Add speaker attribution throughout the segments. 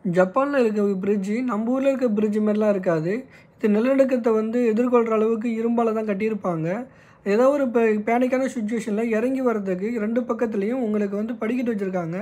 Speaker 1: ஜப்பானில் இருக்க பிரிட்ஜு நம்ம ஊரில் இருக்க பிரிட்ஜு மாதிரிலாம் இருக்காது இது நிலநடுக்கத்தை வந்து எதிர்கொள்கிற அளவுக்கு இரும்பால் தான் கட்டியிருப்பாங்க ஏதோ ஒரு இப்போ பேனிக்கான சுச்சுவேஷனில் இறங்கி வர்றதுக்கு ரெண்டு பக்கத்துலேயும் உங்களுக்கு வந்து படிக்கட்டு வச்சுருக்காங்க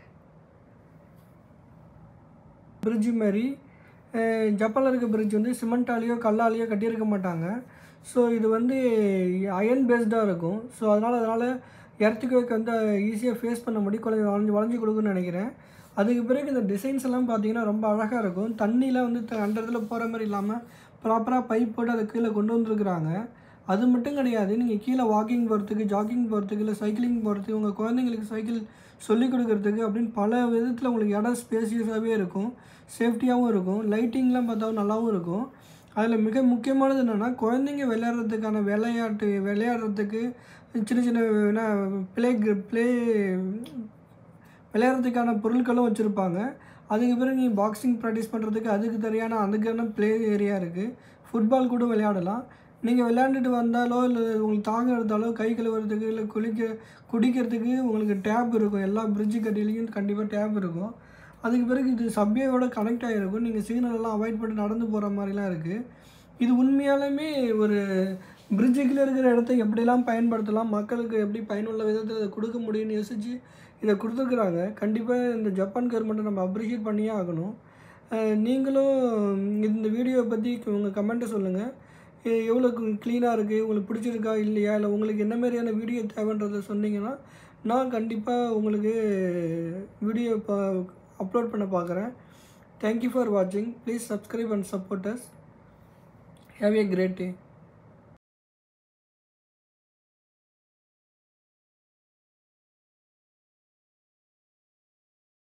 Speaker 1: பிரிட்ஜு மாதிரி அஹ், ஜப்பானில் இருக்க பிரிட்ஜ் வந்து சிமெண்டாலேயோ கல்லாலேயோ கட்டியிருக்க மாட்டாங்க ஸோ இது வந்து அயன் பேஸ்டாக இருக்கும் ஸோ அதனால் அதனால் எர்த்துக்குவேக் வந்து ஈஸியாக ஃபேஸ் பண்ண முடியும் கொஞ்சம் வளைஞ்சு வளைஞ்சு கொடுக்குன்னு நினைக்கிறேன் அதுக்கு பிறகு இந்த டிசைன்ஸ் எல்லாம் பார்த்தீங்கன்னா ரொம்ப அழகாக இருக்கும் தண்ணியில் வந்து த- அந்த இடத்துல போகிற மாதிரி இல்லாமல் ப்ராப்பராக பைப் போட்டு அதை கீழே கொண்டு வந்துருக்குறாங்க அது மட்டும் கிடையாது நீங்கள் கீழே வாக்கிங் போகிறதுக்கு ஜாக்கிங் போகிறதுக்கு இல்லை சைக்கிளிங் போகிறதுக்கு உங்கள் குழந்தைங்களுக்கு சைக்கிள் சொல்லிக் கொடுக்கறதுக்கு அப்படின்னு பல விதத்தில் உங்களுக்கு இடம் ஸ்பேசியஸாகவே இருக்கும் சேஃப்டியாகவும் இருக்கும் லைட்டிங்லாம் பார்த்தாவும் நல்லாவும் இருக்கும் அதில் மிக முக்கியமானது என்னென்னா குழந்தைங்க விளையாடுறதுக்கான விளையாட்டு விளையாடுறதுக்கு சின்ன சின்ன என்ன ப்ளே ப்ளே விளையாடுறதுக்கான பொருட்களும் வச்சுருப்பாங்க அதுக்கு பிறகு நீங்கள் பாக்ஸிங் ப்ராக்டிஸ் பண்ணுறதுக்கு அதுக்கு சரியான அதுக்கான ப்ளே ஏரியா இருக்குது ஃபுட்பால் கூட விளையாடலாம் நீங்கள் விளையாண்டுட்டு வந்தாலோ இல்லை உங்களுக்கு தாங்க எடுத்தாலோ கை கழுவுறதுக்கு இல்லை குளிக்க குடிக்கிறதுக்கு உங்களுக்கு டேப் இருக்கும் எல்லா பிரிட்ஜு கட்டிலையும் கண்டிப்பாக டேப் இருக்கும் அதுக்கு பிறகு இது சப்வேயோட கனெக்ட் ஆகிருக்கும் நீங்கள் சிக்னல் எல்லாம் அவாய்ட் பண்ணி நடந்து போகிற மாதிரிலாம் இருக்குது இது உண்மையாலுமே ஒரு பிரிட்ஜுக்குள்ளே இருக்கிற இடத்த எப்படிலாம் பயன்படுத்தலாம் மக்களுக்கு எப்படி பயனுள்ள விதத்தில் இதை கொடுக்க முடியும்னு யோசித்து இதை கொடுத்துருக்குறாங்க கண்டிப்பாக இந்த ஜப்பான் கவர்மெண்ட்டை நம்ம அப்ரிஷியேட் பண்ணியே ஆகணும் அஹ் நீங்களும் இந்த வீடியோவை பற்றி உங்கள் கமெண்ட்டை சொல்லுங்கள் எவ்வளோ க்ளீனாக இருக்குது உங்களுக்கு பிடிச்சிருக்கா இல்லையா இல்லை உங்களுக்கு என்ன மாதிரியான வீடியோ தேவைன்றதை சொன்னீங்கன்னா நான் கண்டிப்பாக உங்களுக்கு வீடியோ அப்லோட் பண்ண பார்க்குறேன் தேங்க்யூ ஃபார் வாட்சிங் please subscribe and support us have a great day